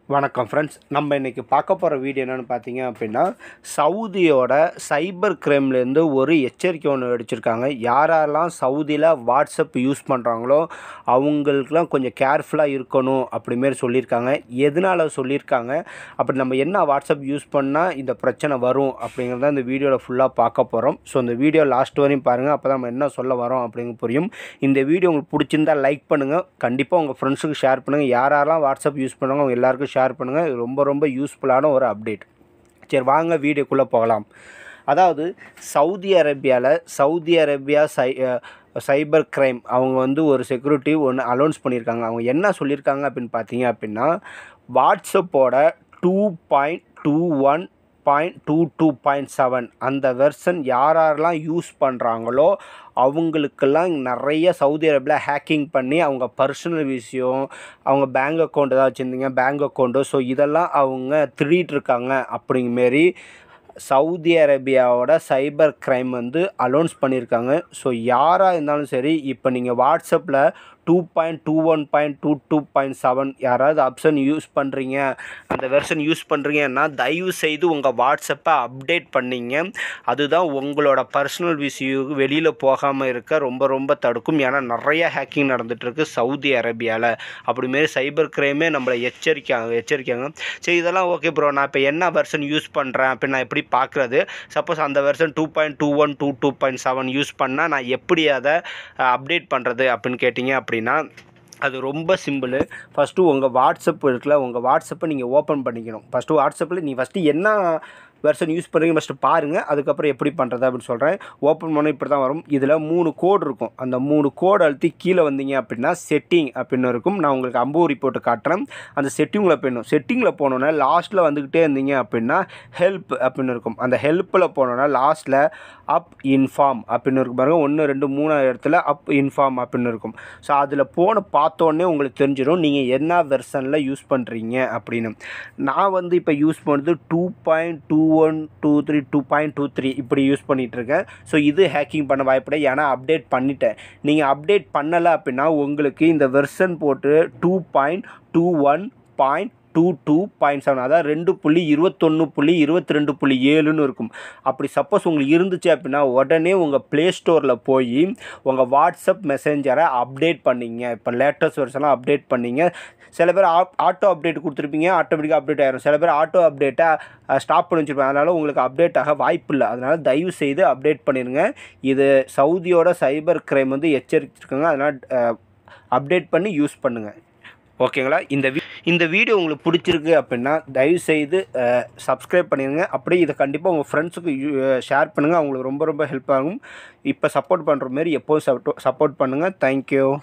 வணக்கம் ஃப்ரெண்ட்ஸ் நம்ம இன்றைக்கி பார்க்க போகிற வீடியோ என்னென்னு பார்த்தீங்க அப்படின்னா சவுதியோட சைபர் கிரைம்லேருந்து ஒரு எச்சரிக்கை ஒன்று அடிச்சிருக்காங்க யாரெல்லாம் சவுதியில் வாட்ஸ்அப் யூஸ் பண்ணுறாங்களோ அவங்களுக்குலாம் கொஞ்சம் கேர்ஃபுல்லாக இருக்கணும் அப்படிமாரி சொல்லியிருக்காங்க எதனால் சொல்லியிருக்காங்க அப்படி நம்ம என்ன வாட்ஸ்அப் யூஸ் பண்ணால் இந்த பிரச்சனை வரும் அப்படிங்கிறத இந்த வீடியோவில் ஃபுல்லாக பார்க்க போகிறோம் ஸோ இந்த வீடியோ லாஸ்ட் வரையும் பாருங்கள் அப்போ தான் நம்ம என்ன சொல்ல வரோம் அப்படிங்க புரியும் இந்த வீடியோ உங்களுக்கு பிடிச்சிருந்தா லைக் பண்ணுங்கள் கண்டிப்பாக உங்கள் ஃப்ரெண்ட்ஸுக்கு ஷேர் பண்ணுங்கள் யாரெல்லாம் வாட்ஸ்அப் யூஸ் பண்ணுறாங்க அவங்க எல்லாருக்கும் ஷேர் பண்ணுங்கள் இது ரொம்ப ரொம்ப யூஸ்ஃபுல்லான ஒரு அப்டேட் சரி வாங்க வீடியோக்குள்ளே போகலாம் அதாவது சவுதி அரேபியாவில் சவுதி அரேபியா சை சைபர் கிரைம் அவங்க வந்து ஒரு செக்யூரிட்டி ஒன்று அலௌன்ஸ் பண்ணியிருக்காங்க அவங்க என்ன சொல்லியிருக்காங்க அப்படின்னு பார்த்தீங்க அப்படின்னா வாட்ஸ்அப்போட two point two one point two two point seven அந்த வெர்ஷன் யார் யாரெல்லாம் யூஸ் பண்ணுறாங்களோ அவங்களுக்கெல்லாம் நிறைய சவுதி அரேபியில் ஹேக்கிங் பண்ணி அவங்க பர்சனல் விஷயம் அவங்க பேங்க் அக்கௌண்ட் ஏதாவது வச்சுருந்தீங்க பேங்க் அக்கௌண்ட்டு ஸோ இதெல்லாம் அவங்க திருடிட்டு இருக்காங்க அப்படிங்கமாரி சவுதி அரேபியாவோட சைபர் கிரைம் வந்து அலௌன்ஸ் பண்ணியிருக்காங்க ஸோ யாராக இருந்தாலும் சரி இப்போ நீங்கள் வாட்ஸ்அப்பில் two point two one point two two point seven யாராவது ஆப்ஷன் யூஸ் பண்ணுறீங்க அந்த வெர்ஷன் யூஸ் பண்ணுறீங்கன்னா தயவு செய்து உங்கள் வாட்ஸ்அப்பை அப்டேட் பண்ணிங்க அதுதான் உங்களோட பர்சனல் விஷயம் வெளியில் போகாமல் இருக்க ரொம்ப ரொம்ப தடுக்கும் ஏன்னா நிறைய ஹேக்கிங் நடந்துகிட்ருக்கு சவுதி அரேபியாவில் அப்படிமாரி சைபர் கிரைமே நம்மளை எச்சரிக்காங்க எச்சரிக்காங்க சரி இதெல்லாம் ஓகே ப்ரோ நான் இப்போ என்ன வெர்ஷன் யூஸ் பண்ணுறேன் அப்படி நான் எப்படி பார்க்குறது சப்போஸ் அந்த version two point two one two two point seven use பண்ணால் நான் எப்படி அதை அப்டேட் பண்ணுறது அப்படின்னு கேட்டிங்க அப்படின்னா அது ரொம்ப சிம்பிள் ஃபஸ்ட்டு உங்கள் வாட்ஸ்அப் இருக்குல்ல உங்கள் வாட்ஸ்அப்பை நீங்கள் ஓப்பன் பண்ணிக்கணும் ஃபஸ்ட்டு வாட்ஸ்அப்பில் நீ ஃபஸ்ட்டு என்ன வெர்ஷன் யூஸ் பண்ணுறீங்க ஃபஸ்ட்டு பாருங்கள் அதுக்கப்புறம் எப்படி பண்ணுறது அப்படின்னு சொல்கிறேன் ஓப்பன் பண்ண இப்படி தான் வரும் இதில் மூணு கோடு இருக்கும் அந்த மூணு கோடு அழுத்தி கீழே வந்தீங்க அப்படின்னா செட்டிங் அப்படின்னு இருக்கும் நான் உங்களுக்கு அம்பூரி போட்டு காட்டுறேன் அந்த செட்டிங்கில் போயிடணும் செட்டிங்கில் போனோன்னே லாஸ்ட்டில் வந்துக்கிட்டே இருந்தீங்க அப்படின்னா ஹெல்ப் அப்படின்னு இருக்கும் அந்த ஹெல்ப்பில் போனோன்னா லாஸ்ட்டில் அப் இன்ஃபார்ம் அப்படின்னு இருக்கும் பாருங்கள் ஒன்று ரெண்டு மூணு இடத்துல அப் இன்ஃபார்ம் அப்படின்னு இருக்கும் ஸோ அதில் போன பார்த்தோன்னே உங்களுக்கு தெரிஞ்சிடும் நீங்கள் என்ன வெர்ஷனில் யூஸ் பண்ணுறீங்க அப்படின்னு நான் வந்து இப்போ யூஸ் பண்ணுறது two point two one two three two point two three இப்படி யூஸ் பண்ணிகிட்ருக்கேன் ஸோ இது ஹேக்கிங் பண்ண வாய்ப்பில்லை ஏன்னா அப்டேட் பண்ணிட்டேன் நீங்கள் அப்டேட் பண்ணலை அப்படின்னா உங்களுக்கு இந்த வெர்ஷன் போட்டு two point two one point two two point seven அதாவது ரெண்டு புள்ளி இருபத்தொன்று புள்ளி இருபத்தி ரெண்டு புள்ளி ஏழுன்னு இருக்கும் அப்படி சப்போஸ் உங்களுக்கு இருந்துச்சு அப்படின்னா உடனே உங்கள் ப்ளே ஸ்டோரில் போய் உங்கள் வாட்ஸ்அப் மெசேஞ்சரை அப்டேட் பண்ணிங்க இப்போ லேட்டஸ்ட் வெர்ஷனாக அப்டேட் பண்ணிங்க சில பேர் ஆட்டோ அப்டேட் கொடுத்துருப்பீங்க ஆட்டோமேட்டிக்காக அப்டேட் ஆயிரும் சில பேர் ஆட்டோ அப்டேட்டை ஸ்டாப் பண்ணி வச்சுருப்பாங்க அதனால் உங்களுக்கு அப்டேட் ஆக வாய்ப்பு இல்லை அதனால் தயவு செய்து அப்டேட் பண்ணிடுங்க இது சவுதியோட சைபர் கிரைம் வந்து எச்சரிச்சிருக்காங்க அதனால் அப்டேட் பண்ணி யூஸ் பண்ணுங்கள் ஓகேங்களா இந்த வீ இந்த வீடியோ உங்களுக்கு பிடிச்சிருக்கு அப்படின்னா தயவுசெய்து சப்ஸ்கிரைப் பண்ணிடுங்க அப்படியே இதை கண்டிப்பாக உங்கள் ஃப்ரெண்ட்ஸுக்கு ஷேர் பண்ணுங்கள் அவங்களுக்கு ரொம்ப ரொம்ப ஹெல்ப் ஆகும் இப்போ சப்போர்ட் பண்ணுற மாரி எப்போதும் சப்போர்ட் பண்ணுங்கள் தேங்க்யூ